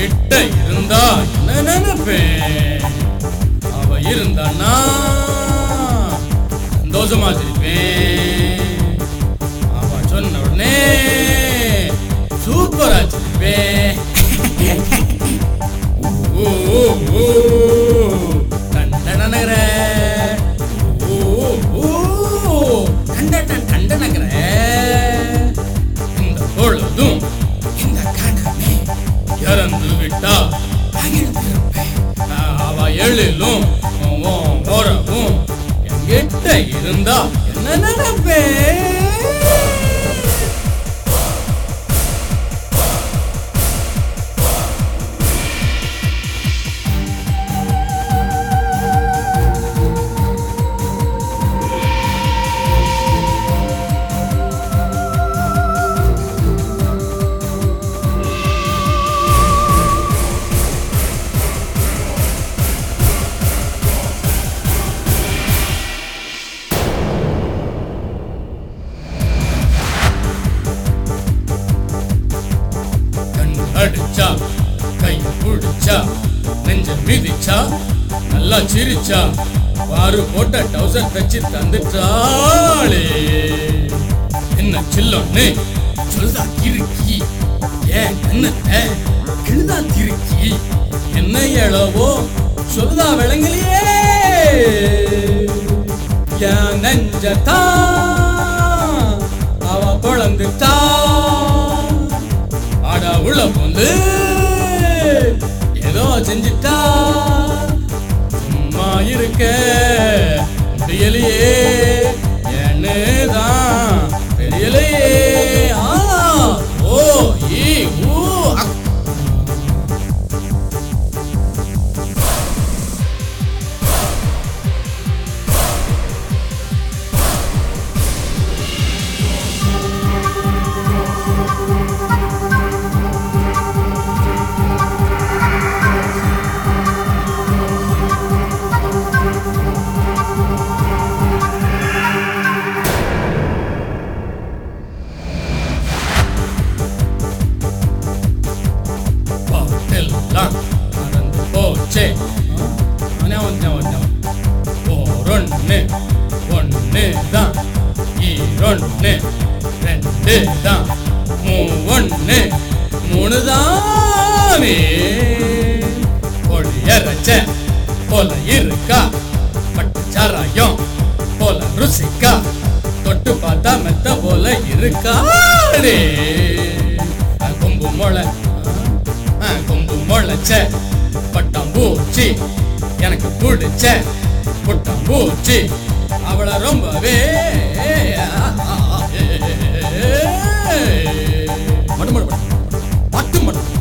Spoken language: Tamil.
கிட்ட இருந்தா என்ன நினைப்பேன் அவ இருந்தான்னா சந்தோஷமா சிரிப்பேன் அவ சொன்ன உடனே சூப்பரா சிரிப்பேன் ஓ ஓ, ஓ டண்டனகர ஓ ஓ டண்ட டன் டண்டனகர இந்த பொழுதும் இந்த கணமே இறந்து விட்டா மகிழ்ந்திருப்பேன் அவ எழிலும் உன் உறவும் என்கிட்ட இருந்தா என்ன நினைப்பேன் கண் அடிச்சா கை பிடிச்சா நெஞ்ச மிதிச்சா நல்லா சிரிச்சா வாரு போட்ட டவுசர் தச்சு தந்துட்டாளே என்ன சில்லொன்னு சொல்தா கிறுக்கி ஏன் கண்ணத்தை கிழுதா திருக்கி என்ன எழவோ சொல்தா விளங்கலையே என் நெஞ்சத்தா அவ குழந்துட்டா அட உள்ள வந்து ஏதோ செஞ்சிட்டா சும்மா இருக்க முடியலையே ஏன்னு தான் தெரியலையே ஆ, ஓ ஈ ஊ அக். பாட்டெல்லாம் மறந்து போச்சே ஞாபகம் ஞாபகம் ஞாபகம் ஓரொன்னு ஒன்று தான் ஈரொன்னு ரெண்டு தான் மூவொன்னு மூணு தானே ஒளியரச்ச போல இருக்கா பட்டு சாராயம் போல ருசிக்கா தொட்டு பார்த்தா மெத்த போல இருக்காடே கொம்பு மொளை ஆ, கொம்பு முளைச்ச பட்டாம்பூச்சி எனக்கு பிடிச்ச புட்டாம்பூச்சி அவளை ரொம்பவே மடு மடு மடு மட்டு மடு